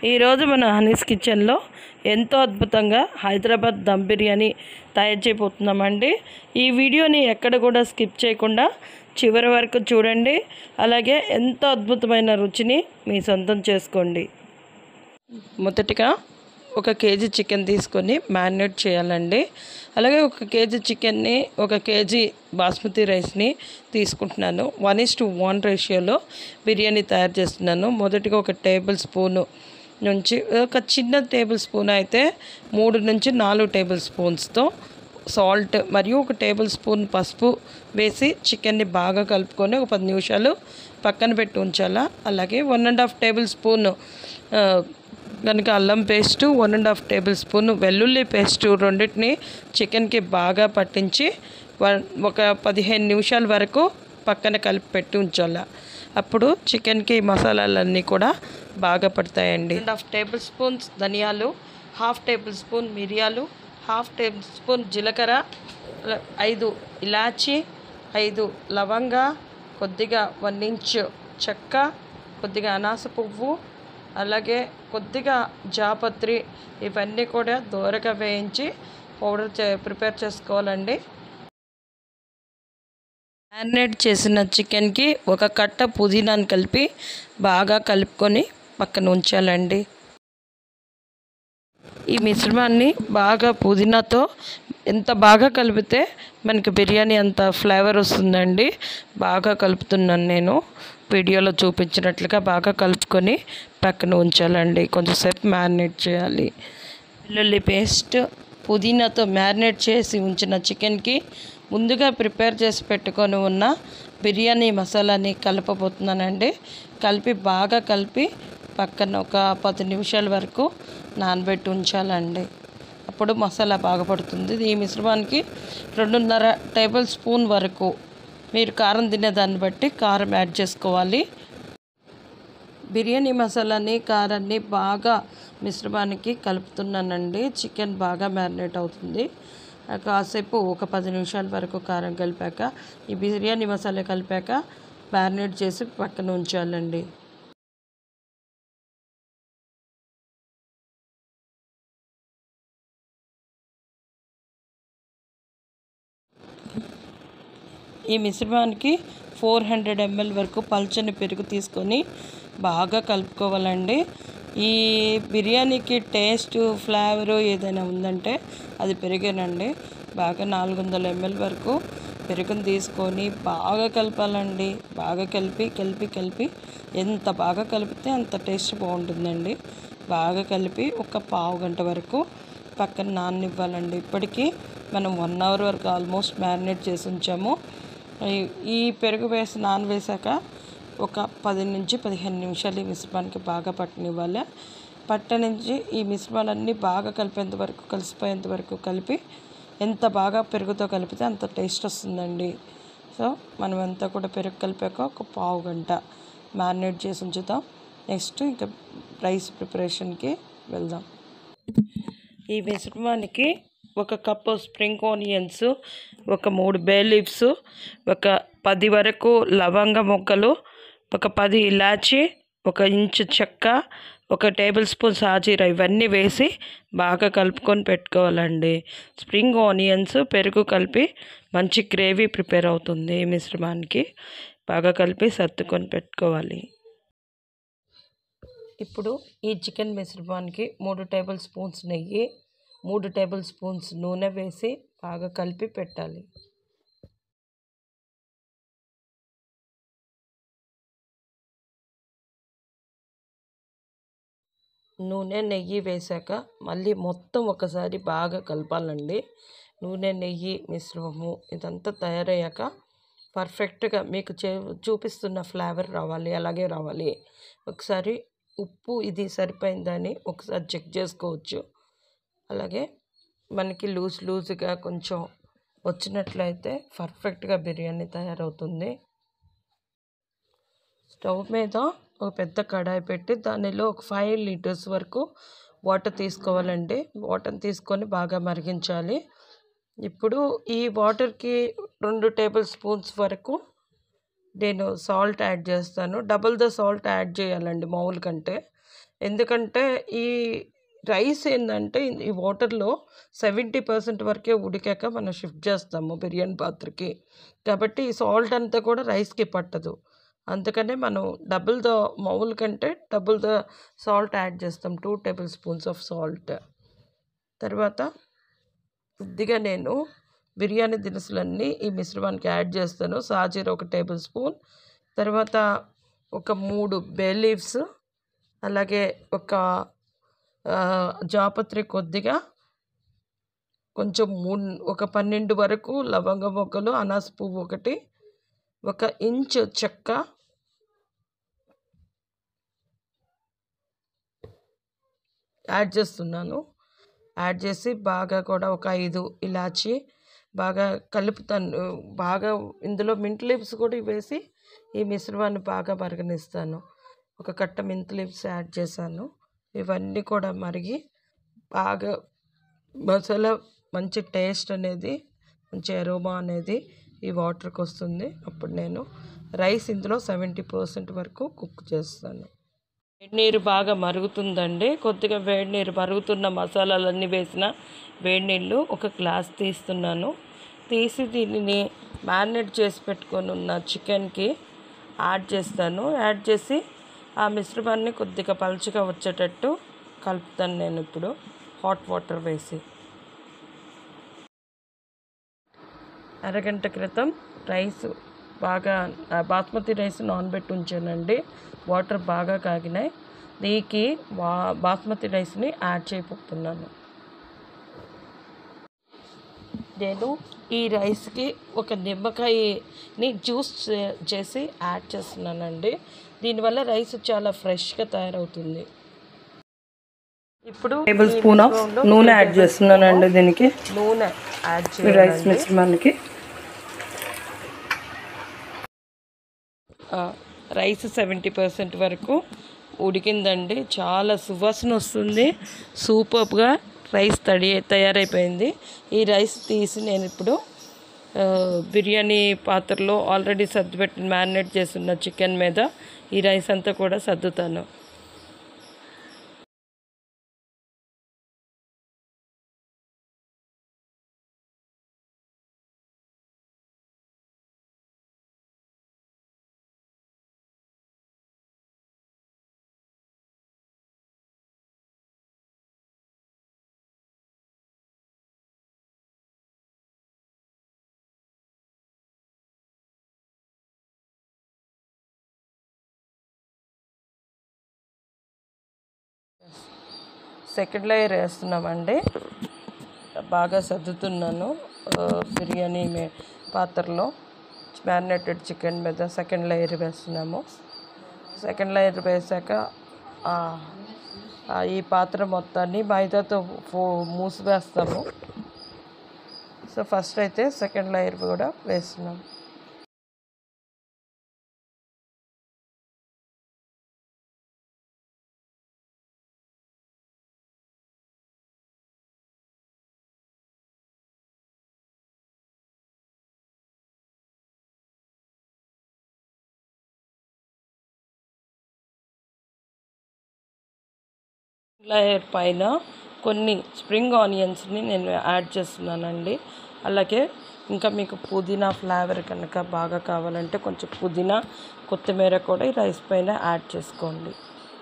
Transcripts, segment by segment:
ఈరోజు మన హనీస్ కిచెన్లో ఎంతో అద్భుతంగా హైదరాబాద్ దమ్ బిర్యానీ తయారు చేయబోతున్నామండి ఈ వీడియోని ఎక్కడ కూడా స్కిప్ చేయకుండా చివరి వరకు చూడండి అలాగే ఎంతో అద్భుతమైన రుచిని మీ సొంతం చేసుకోండి మొదటిగా ఒక కేజీ చికెన్ తీసుకొని మ్యారినేట్ చేయాలండి అలాగే ఒక కేజీ చికెన్ని ఒక కేజీ బాస్మతి రైస్ని తీసుకుంటున్నాను వన్ ఇస్ టు వన్ రేషియోలో బిర్యానీ తయారు చేస్తున్నాను మొదటిగా ఒక టేబుల్ స్పూను నుంచి ఒక చిన్న టేబుల్ స్పూన్ అయితే మూడు నుంచి నాలుగు టేబుల్ స్పూన్స్తో సాల్ట్ మరియు ఒక టేబుల్ స్పూన్ పసుపు వేసి చికెన్ని బాగా కలుపుకొని ఒక పది నిమిషాలు పక్కన పెట్టి ఉంచాలా అలాగే one and half tablespoon కనుక అల్లం paste one and half tablespoon వెల్లుల్లి పేస్టు రెండింటిని చికెన్కి బాగా పట్టించి వన్ ఒక పదిహేను నిమిషాల వరకు పక్కన కలిపి పెట్టి ఉంచాల అప్పుడు చికెన్కి మసాలాలన్నీ కూడా బాగా పడతాయండి అండ్ హాఫ్ టేబుల్ స్పూన్స్ ధనియాలు హాఫ్ టేబుల్ స్పూన్ మిరియాలు హాఫ్ టేబుల్ స్పూన్ జీలకర్ర ల- ఐదు ఇలాచి ఐదు లవంగా కొద్దిగా వన్ ఇంచ్ చెక్క కొద్దిగా అనాస పువ్వు అలాగే కొద్దిగా జాపత్రి ఇవన్నీ కూడా దూరగా వేయించి పౌడర్ చే ప్రిపేర్ చేసుకోవాలండి మ్యారినేట్ చేసిన చికెన్కి ఒక కట్ట పుదీనాను కలిపి బాగా కలుపుకొని పక్కన ఉంచాలండి ఈ మిశ్రమాన్ని బాగా పుదీనాతో ఎంత బాగా కలిపితే మనకి బిర్యానీ అంత ఫ్లేవర్ వస్తుందండి బాగా కలుపుతున్నాను నేను వీడియోలో చూపించినట్లుగా బాగా కలుపుకొని పక్కన ఉంచాలండి కొంచెంసేపు మ్యారినేట్ చేయాలి వెల్లుల్లి పేస్ట్ పుదీనాతో మ్యారినేట్ చేసి ఉంచిన చికెన్కి ముందుగా ప్రిపేర్ చేసి పెట్టుకొని ఉన్న బిర్యానీ మసాలాని కలపబోతున్నానండి కలిపి బాగా కలిపి పక్కన ఒక పది నిమిషాల వరకు నానబెట్టి ఉంచాలండి అప్పుడు మసాలా బాగా పడుతుంది ఈ మిశ్రమానికి రెండున్నర టేబుల్ స్పూన్ వరకు మీరు కారం తినేదాన్ని బట్టి కారం యాడ్ చేసుకోవాలి బిర్యానీ మసాలాని కారాన్ని బాగా మిశ్రమానికి కలుపుతున్నానండి చికెన్ బాగా మ్యారినేట్ అవుతుంది ఆ కాసేపు ఒక పది నిమిషాల వరకు కారం కలిపాక ఈ బిర్యానీ మసాలా కలిపాక మ్యారినేట్ చేసి పక్కన ఉంచాలండి ఈ మిశ్రమానికి ఫోర్ హండ్రెడ్ ఎంఎల్ వరకు పల్చని పెరుగు తీసుకొని బాగా కలుపుకోవాలండి ఈ బిర్యానీకి టేస్ట్ ఫ్లేవరు ఏదైనా ఉందంటే అది పెరిగేనండి బాగా నాలుగు వందల ఎంఎల్ వరకు పెరుగుని తీసుకొని బాగా కలపాలండి బాగా కలిపి కలిపి కలిపి ఎంత బాగా కలిపితే అంత టేస్ట్ బాగుంటుందండి బాగా కలిపి ఒక పావు గంట వరకు పక్కన నాననివ్వాలండి ఇప్పటికీ మనం వన్ అవర్ వరకు ఆల్మోస్ట్ మ్యారినేట్ చేసి ఉంచాము ఈ- ఈ పెరుగు వేసి నానవేసాక ఒక పది నుంచి పదిహేను నిమిషాలు ఈ మిశ్రమానికి బాగా పట్టనివ్వాలి పట్టనించి ఈ మిశ్రమాలన్నీ బాగా కలిపేంత వరకు కలిసిపోయేంత వరకు కలిపి ఎంత బాగా పెరుగుతో కలిపితే అంత టేస్ట్ వస్తుందండి సో మనం అంతా కూడా పెరుగు కలిపాక ఒక పావు గంట మ్యారినేట్ చేసి ఉంచుతాం నెక్స్ట్ ఇంకా రైస్ ప్రిపరేషన్కి వెళ్దాం ఈ మిశ్రమానికి ఒక కప్పు స్ప్రింగ్ ఆనియన్స్ ఒక మూడు బే లీవ్స్ ఒక పది వరకు లవంగ మొక్కలు ఒక పది ఇలాచి ఒక ఇంచు చెక్క ఒక టేబుల్ స్పూన్ సాజీరా ఇవన్నీ వేసి బాగా కలుపుకొని పెట్టుకోవాలండి స్ప్రింగ్ ఆనియన్స్ పెరుగు కలిపి మంచి గ్రేవీ ప్రిపేర్ అవుతుంది ఈ మిశ్రమానికి బాగా కలిపి సర్దుకొని పెట్టుకోవాలి ఇప్పుడు ఈ చికెన్ మిశ్రమానికి మూడు టేబుల్ స్పూన్స్ నెయ్యి మూడు టేబుల్ స్పూన్స్ నూనె వేసి బాగా కలిపి పెట్టాలి నూనె నెయ్యి వేశాక మళ్ళీ మొత్తం ఒకసారి బాగా కలపాలండి నూనె నెయ్యి మిశ్రమము ఇదంతా తయారయ్యాక పర్ఫెక్ట్గా మీకు చే చూపిస్తున్న ఫ్లేవర్ రావాలి అలాగే రావాలి ఒకసారి ఉప్పు ఇది సరిపోయిందని ఒకసారి చెక్ చేసుకోవచ్చు అలాగే మనకి లూజ్ లూజ్గా కొంచెం వచ్చినట్లయితే పర్ఫెక్ట్గా బిర్యానీ తయారవుతుంది స్టవ్ మీద ఒక పెద్ద కడాయి పెట్టి దానిలో ఒక ఫైవ్ లీటర్స్ వరకు వాటర్ తీసుకోవాలండి వాటర్ తీసుకొని బాగా మరిగించాలి ఇప్పుడు ఈ వాటర్కి రెండు టేబుల్ స్పూన్స్ వరకు నేను సాల్ట్ యాడ్ చేస్తాను డబుల్ ద సాల్ట్ యాడ్ చేయాలండి మామూలు కంటే ఎందుకంటే ఈ రైస్ ఏంటంటే ఈ వాటర్లో సెవెంటీ పర్సెంట్ వరకే ఉడికాక మనం షిఫ్ట్ చేస్తాము బిర్యానీ పాత్రకి కాబట్టి ఈ సాల్ట్ అంతా కూడా రైస్కి పట్టదు అందుకనే మనం డబుల్ ద మామూలు కంటే డబుల్ ద సాల్ట్ యాడ్ చేస్తాం two tablespoons of salt తర్వాత కొద్దిగా నేను బిర్యానీ దినుసులన్నీ ఈ మిశ్రమానికి యాడ్ చేస్తాను సాజీర ఒక టేబుల్ స్పూన్ తర్వాత ఒక మూడు బే లీవ్స్ అలాగే ఒక ఆ, జాపత్రి కొద్దిగా కొంచెం మూడు ఒక పన్నెండు వరకు లవంగ మొగ్గలు అనాస పువ్వు ఒకటి ఒక ఇంచు చెక్క యాడ్ చేస్తున్నాను యాడ్ చేసి బాగా కూడా ఒక ఐదు ఇలాచి బాగా కలుపుతాను బాగా ఇందులో మింట్ లీవ్స్ కూడా వేసి ఈ మిశ్రమాన్ని బాగా మరగనిస్తాను ఒక కట్ట మింట్ లీవ్స్ యాడ్ చేశాను ఇవన్నీ కూడా మరిగి బాగా మసాలా మంచి టేస్ట్ అనేది మంచి అరోమా అనేది ఈ వాటర్కి వస్తుంది అప్పుడు నేను రైస్ ఇందులో సెవెంటీ పర్సెంట్ వరకు కుక్ చేస్తాను వేడి నీరు బాగా మరుగుతుందండి కొద్దిగా వేడి నీరు మరుగుతున్న మసాలాలన్నీ వేసిన వేడి నీళ్ళు ఒక గ్లాస్ తీస్తున్నాను తీసి దీనిని మ్యారినేట్ చేసి పెట్టుకొని ఉన్న చికెన్కి యాడ్ చేస్తాను యాడ్ చేసి ఆ మిశ్రమాన్ని కొద్దిగా పలుచగా వచ్చేటట్టు కలుపుతాను నేను ఇప్పుడు హాట్ వాటర్ వేసి అరగంట క్రితం రైస్ బాగా ఆ, బాస్మతి రైస్ నానబెట్టి ఉంచానండి వాటర్ బాగా కాగినాయి దీనికి బా బాస్మతి రైస్ని యాడ్ చేయబోతున్నాను నేను ఈ రైస్కి ఒక నిమ్మకాయని జ్యూస్ చే- చేసి యాడ్ చేస్తున్నానండి దీనివల్ల రైస్ చాలా ఫ్రెష్గా తయారవుతుంది ఇప్పుడు టేబుల్ స్పూన్ ఆఫ్ నూనె యాడ్ చేస్తున్నానండి దీనికి నూనె యాడ్ ఈ రైస్ చేయాలి మిశ్రమానికి రైస్ సెవెంటీ పర్సెంట్ వరకు ఉడికిందండి చాలా సువాసన వస్తుంది సూపర్గా రైస్ తడి తయారైపోయింది ఈ రైస్ తీసి నేను ఇప్పుడు ఆ, బిర్యానీ పాత్రలో ఆల్రెడీ సర్దిపెట్టి మ్యారినేట్ చేస్తున్న చికెన్ మీద ఈ రైస్ అంతా కూడా సర్దుతాను సెకండ్ లేయర్ వేస్తున్నామండి బాగా సర్దుతున్నాను ఆ, బిర్యానీ మే పాత్రలో మ్యారినేటెడ్ చికెన్ మీద సెకండ్ లేయర్ వేస్తున్నాము సెకండ్ లేయర్ వేసాక ఆ, ఆ, ఈ పాత్ర మొత్తాన్ని మైదాతో ఫో మూసివేస్తాము సో ఫస్ట్ అయితే సెకండ్ లేయర్ కూడా వేస్తున్నాం లేయర్ పైన కొన్ని స్ప్రింగ్ ఆనియన్స్ని నేను యాడ్ చేస్తున్నానండి అలాగే ఇంకా మీకు పుదీనా ఫ్లేవర్ కనుక బాగా కావాలంటే కొంచెం పుదీనా కొత్తిమీర కూడా ఈ రైస్ పైన యాడ్ చేసుకోండి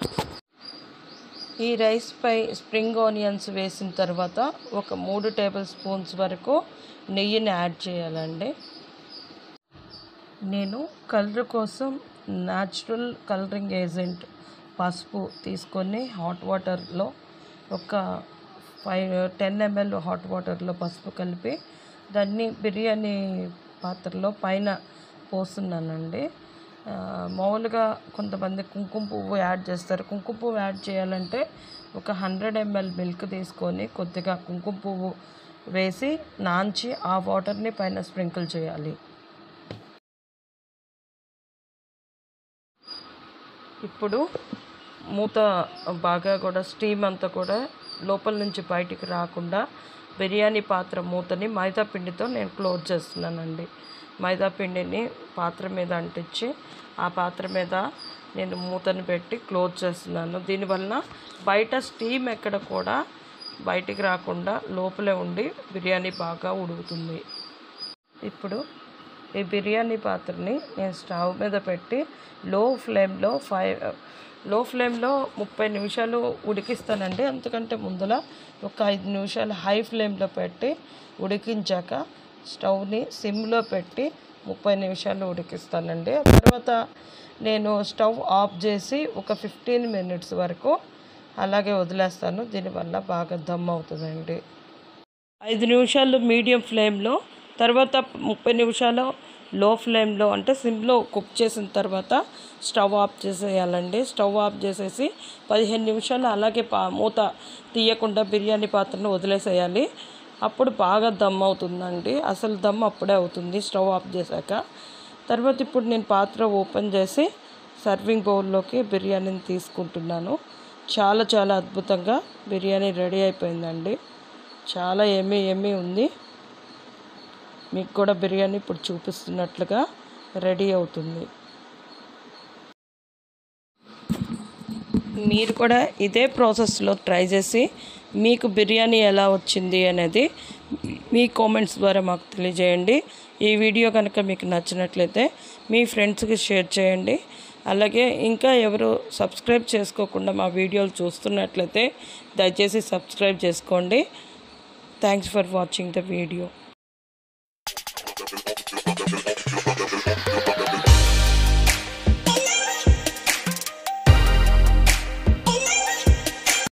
ఈ రైస్ పై స్ప్రింగ్ ఆనియన్స్ వేసిన తర్వాత ఒక మూడు టేబుల్ స్పూన్స్ వరకు నెయ్యిని యాడ్ చేయాలండి నేను కలర్ కోసం న్యాచురల్ కలరింగ్ ఏజెంట్ పసుపు తీసుకొని హాట్ వాటర్లో ఒక ఫైవ్ టెన్ ఎంఎల్ హాట్ వాటర్లో పసుపు కలిపి దాన్ని బిర్యానీ పాత్రలో పైన పోస్తున్నానండి ఆ, మామూలుగా కొంతమంది కుంకుమ పువ్వు యాడ్ చేస్తారు కుంకుమ పువ్వు యాడ్ చేయాలంటే ఒక హండ్రెడ్ ఎంఎల్ మిల్క్ తీసుకొని కొద్దిగా కుంకుమ పువ్వు వేసి నాంచి ఆ వాటర్ని పైన స్ప్రింకిల్ చేయాలి ఇప్పుడు మూత బాగా కూడా స్టీమ్ అంతా కూడా లోపల నుంచి బయటికి రాకుండా బిర్యానీ పాత్ర మూతని మైదా పిండితో నేను క్లోజ్ చేస్తున్నానండి మైదా పిండిని పాత్ర మీద అంటించి ఆ పాత్ర మీద నేను మూతను పెట్టి క్లోజ్ చేస్తున్నాను దీనివలన బయట స్టీమ్ ఎక్కడ కూడా బయటికి రాకుండా లోపలే ఉండి బిర్యానీ బాగా ఉడుకుతుంది ఇప్పుడు ఈ బిర్యానీ పాత్రని నేను స్టవ్ మీద పెట్టి లో ఫ్లేమ్లో ఫైవ్ లో ఫ్లేమ్లో ముప్పై నిమిషాలు ఉడికిస్తానండి అంతకంటే ముందల ఒక ఐదు నిమిషాలు హై ఫ్లేమ్లో పెట్టి ఉడికించాక స్టవ్ని సిమ్లో పెట్టి ముప్పై నిమిషాలు ఉడికిస్తానండి ఆ తర్వాత నేను స్టవ్ ఆఫ్ చేసి ఒక ఫిఫ్టీన్ మినిట్స్ వరకు అలాగే వదిలేస్తాను దీనివల్ల బాగా దమ్ అవుతుందండి ఐదు నిమిషాలు మీడియం ఫ్లేమ్లో తర్వాత ముప్పై నిమిషాలు లో ఫ్లేమ్లో అంటే సిమ్లో కుక్ చేసిన తర్వాత స్టవ్ ఆఫ్ చేసేయాలండి స్టవ్ ఆఫ్ చేసేసి పదిహేను నిమిషాలు అలాగే పా మూత తీయకుండా బిర్యానీ పాత్రను వదిలేసేయాలి అప్పుడు బాగా దమ్ అవుతుందండి అసలు దమ్ అప్పుడే అవుతుంది స్టవ్ ఆఫ్ చేశాక తర్వాత ఇప్పుడు నేను పాత్ర ఓపెన్ చేసి సర్వింగ్ బౌల్లోకి బిర్యానీని తీసుకుంటున్నాను చాలా చాలా అద్భుతంగా బిర్యానీ రెడీ అయిపోయిందండి చాలా ఎమ్మి ఎమ్మి ఉంది మీకు కూడా బిర్యానీ ఇప్పుడు చూపిస్తున్నట్లుగా రెడీ అవుతుంది మీరు కూడా ఇదే ప్రాసెస్లో ట్రై చేసి మీకు బిర్యానీ ఎలా వచ్చింది అనేది మీ కామెంట్స్ ద్వారా మాకు తెలియజేయండి ఈ వీడియో కనుక మీకు నచ్చినట్లయితే మీ ఫ్రెండ్స్కి షేర్ చేయండి అలాగే ఇంకా ఎవరు సబ్స్క్రైబ్ చేసుకోకుండా మా వీడియోలు చూస్తున్నట్లయితే దయచేసి సబ్స్క్రైబ్ చేసుకోండి thanks for watching the video